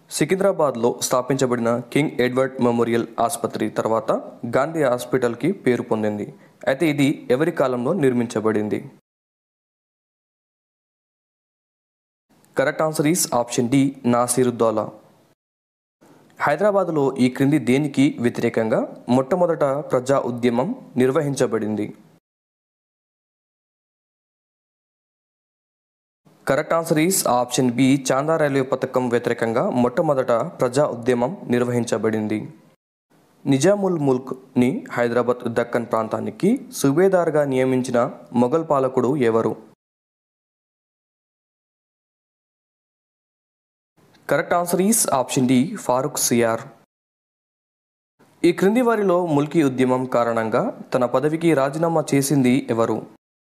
సికింద్రాబాద్లో స్థాపించబడిన king Edward memorial ఆసుపత్రి తర్వాత గాంధీ హాస్పిటల్కి పేరు పొందింది అయితే ఇది ఎవరి కాలంలో నిర్మించబడింది correct answer is option D Nasiruddaula హైదరాబాదులో ఈ క్రింది దేనికి వ్యతిరేకంగా మొట్టమొదట ప్రజా ఉద్యమం నిర్వహించబడింది correct answer is option B Chanda railway పథకం వ్యతిరేకంగా మొట్టమొదట ప్రజా ఉద్యమం నిర్వహించబడింది నిజాముల్ ముల్క్ని హైదరాబాద్ దక్కన్ ప్రాంతానికి సుబేదార్గా నియమించిన మొఘల్ పాలకుడు ఎవరు correct answer is option D Farrukh Siyar ఈ క్రింది వారిలో ముల్కీ ఉద్యమం కారణంగా తన పదవికి రాజీనామా చేసింది ఎవరు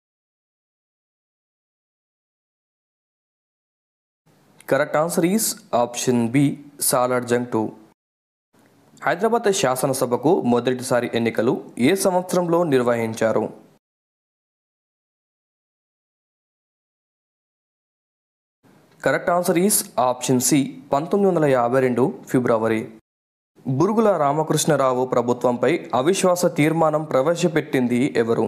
correct answer is option B Salar Jung two Hyderabad శాసనసభకు మొదటిసారి ఎన్నికలు ఏ సంవత్సరంలో నిర్వహించారు correct answer is option C పంతొమ్మిది వందల యాభై రెండు ఫిబ్రవరి బురుగుల రామకృష్ణరావు ప్రభుత్వంపై అవిశ్వాస తీర్మానం ప్రవేశపెట్టింది ఎవరు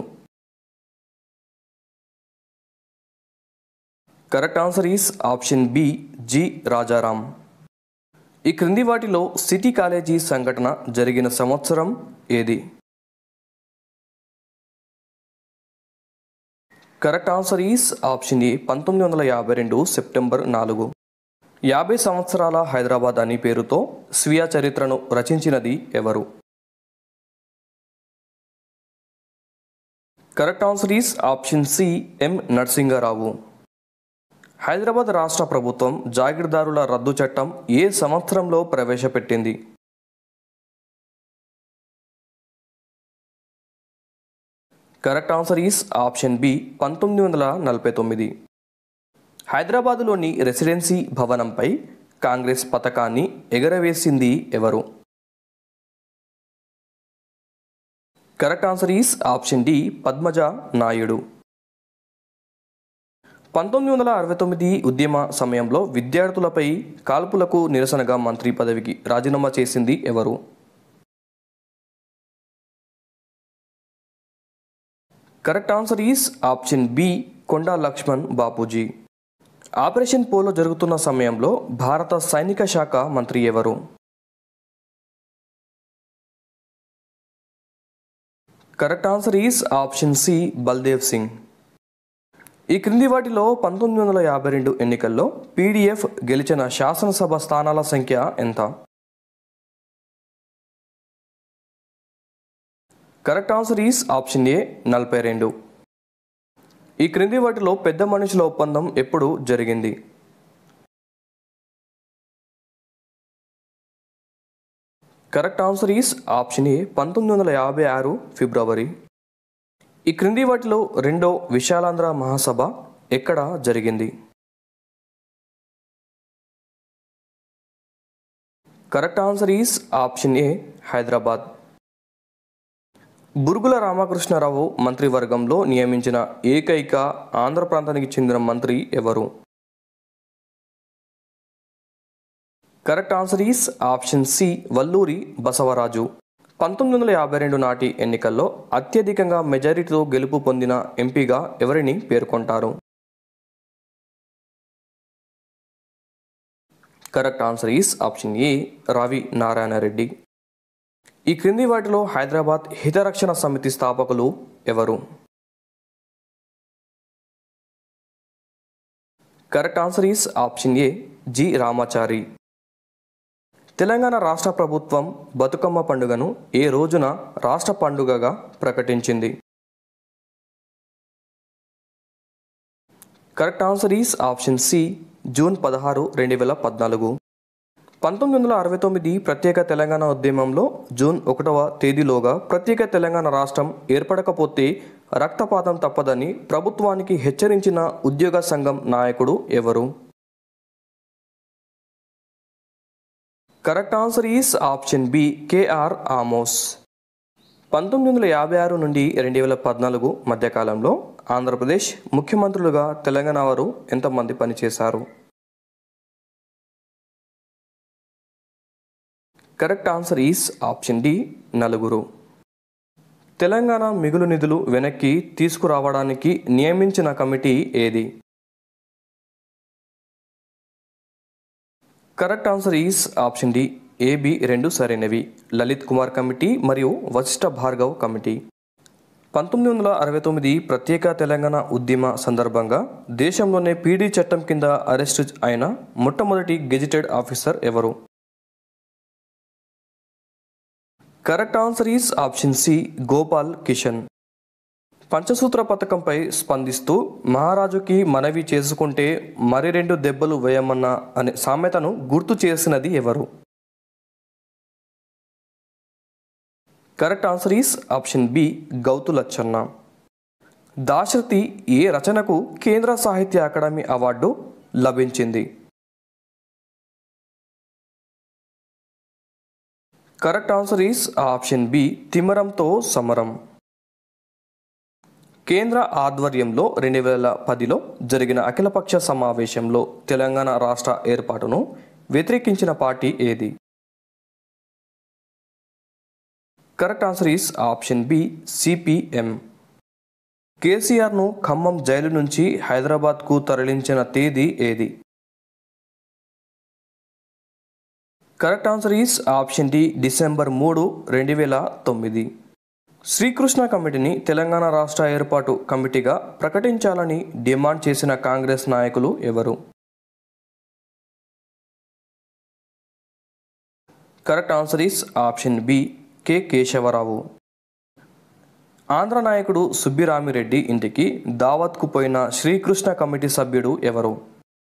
correct answer is option B G Rajaram ఈ క్రింది వాటిలో సిటీ కాలేజీ సంఘటన జరిగిన సంవత్సరం ఏది correct answer is option A పంతొమ్మిది వందల యాభై రెండు సెప్టెంబర్ నాలుగు యాభై సంవత్సరాల హైదరాబాద్ అని పేరుతో స్వీయ చరిత్రను రచించినది ఎవరు correct answer is option C M Narasingarao Hyderabad రాష్ట్ర ప్రభుత్వం జాగీర్దారుల రద్దు చట్టం ఏ సంవత్సరంలో ప్రవేశపెట్టింది correct answer is option B పంతొమ్మిది వందల నలభై తొమ్మిది హైదరాబాదులోని రెసిడెన్సీ భవనంపై కాంగ్రెస్ పథకాన్ని ఎగరవేసింది ఎవరు correct answer is option D Padmaja Naidu పంతొమ్మిది వందల అరవై తొమ్మిది ఉద్యమ సమయంలో విద్యార్థులపై కాల్పులకు నిరసనగా మంత్రి పదవికి రాజీనామా చేసింది ఎవరు correct answer is option B Konda Laxman Bapuji operation polo జరుగుతున్న సమయంలో భారత సైనిక శాఖ మంత్రి ఎవరు correct answer is option C Baldev Singh ఈ క్రింది వాటిలో పంతొమ్మిది వందల యాభై రెండు ఎన్నికల్లో పీడీఎఫ్ గెలిచిన శాసనసభ స్థానాల సంఖ్య ఎంత correct answer is option A నలభై రెండు ఈ క్రింది వాటిలో పెద్ద మనుషుల ఒప్పందం ఎప్పుడు జరిగింది correct answer is option A పంతొమ్మిది వందల యాభై ఆరు ఫిబ్రవరి ఈ క్రింది వాటిలో రెండో విశాలాంధ్ర మహాసభ ఎక్కడ జరిగింది correct answer is option A Hyderabad Burugula Ramakrishnarao మంత్రివర్గంలో నియమించిన ఏకైక ఆంధ్ర ప్రాంతానికి చెందిన మంత్రి ఎవరు correct answer is option C Valluri Basavaraju పంతొమ్మిది వందల యాభై రెండు నాటి ఎన్నికల్లో అత్యధికంగా మెజారిటీతో గెలుపు పొందిన ఎంపీగా ఎవరిని పేర్కొంటారు correct answer is option A Ravi Narayana Reddy ఈ క్రింది వాటిలో హైదరాబాద్ హితరక్షణ సమితి స్థాపకులు ఎవరు correct answer is option A G Ramachari Telangana రాష్ట్ర ప్రభుత్వం బతుకమ్మ పండుగను ఏ రోజున రాష్ట్ర పండుగగా ప్రకటించింది correct answer is option C June పదహారు రెండు వేల పద్నాలుగు పంతొమ్మిది వందల అరవై తొమ్మిది ప్రత్యేక తెలంగాణ ఉద్యమంలో జూన్ ఒకటవ తేదీలోగా ప్రత్యేక తెలంగాణ రాష్ట్రం ఏర్పడకపోతే రక్తపాతం తప్పదని ప్రభుత్వానికి హెచ్చరించిన ఉద్యోగ సంఘం నాయకుడు ఎవరు correct answer is option B KR Amos పంతొమ్మిది వందల యాభై ఆరు నుండి రెండు వేల పద్నాలుగు మధ్యకాలంలో ఆంధ్రప్రదేశ్ ముఖ్యమంత్రులుగా తెలంగాణ వారు ఎంతమంది పనిచేశారు correct answer is option D నలుగురు తెలంగాణ మిగులు నిధులు వెనక్కి తీసుకురావడానికి నియమించిన కమిటీ ఏది correct answer is option D AB రెండు సరైనవి లలిత్ కుమార్ కమిటీ మరియు వశిష్ఠ భార్గవ్ కమిటీ పంతొమ్మిది వందల అరవై తొమ్మిది ప్రత్యేక తెలంగాణ ఉద్యమ సందర్భంగా దేశంలోనే పీడీ చట్టం కింద అరెస్టు అయిన మొట్టమొదటి గెజిటెడ్ ఆఫీసర్ ఎవరు correct answer is option C Gopal Kishan పంచసూత్ర పథకంపై స్పందిస్తూ మహారాజుకి మనవి చేసుకుంటే మరి రెండు దెబ్బలు వేయమన్న అనే సామెతను గుర్తు చేసినది ఎవరు correct answer is option B Gouthu Lachanna Dasarathi ఏ రచనకు కేంద్ర సాహిత్య అకాడమీ అవార్డు లభించింది correct answer is option B తిమరంతో సమరం కేంద్ర ఆధ్వర్యంలో రెండు వేల పదిలో జరిగిన అఖిలపక్ష సమావేశంలో తెలంగాణ రాష్ట్ర ఏర్పాటును వ్యతిరేకించిన పార్టీ ఏది correct answer is option B CPM కేసీఆర్ను ఖమ్మం జైలు నుంచి హైదరాబాద్కు తరలించిన తేదీ ఏది correct answer is option D December మూడు రెండు వేల తొమ్మిది శ్రీకృష్ణ కమిటీని తెలంగాణ రాష్ట్ర ఏర్పాటు కమిటీగా ప్రకటించాలని డిమాండ్ చేసిన కాంగ్రెస్ నాయకులు ఎవరు correct answer is option B K Keshavarao Andhra నాయకుడు సుబ్బిరామిరెడ్డి ఇంటికి దావత్కు పోయిన శ్రీకృష్ణ కమిటీ సభ్యుడు ఎవరు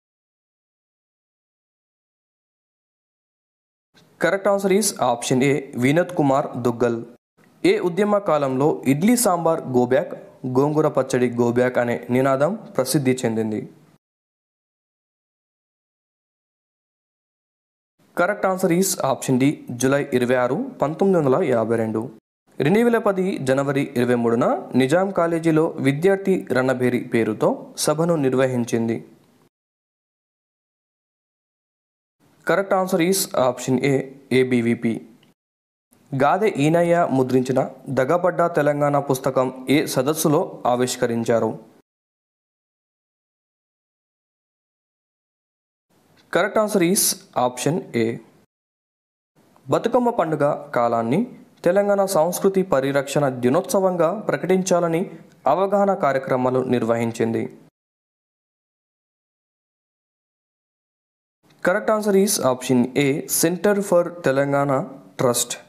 correct answer is option A Vinod Kumar Duggal ఏ ఉద్యమ కాలంలో ఇడ్లీ సాంబార్ గోబ్యాక్ గోంగూర పచ్చడి గోబ్యాక్ అనే నినాదం ప్రసిద్ధి చెందింది correct answer is option D July ఇరవై ఆరు పంతొమ్మిది వందల యాభై రెండు రెండు వేల పది జనవరి ఇరవై మూడున నిజాం కాలేజీలో విద్యార్థి రణభేరి పేరుతో సభను నిర్వహించింది correct answer is option A ABVP Gade Innaiah ముద్రించిన దగబడ్డ తెలంగాణ పుస్తకం ఏ సదస్సులో ఆవిష్కరించారు correct answer is option A Bathukamma పండుగ కాలాన్ని తెలంగాణ సంస్కృతి పరిరక్షణ దినోత్సవంగా ప్రకటించాలని అవగాహన కార్యక్రమాలు నిర్వహించింది correct answer is option A centre for Telangana trust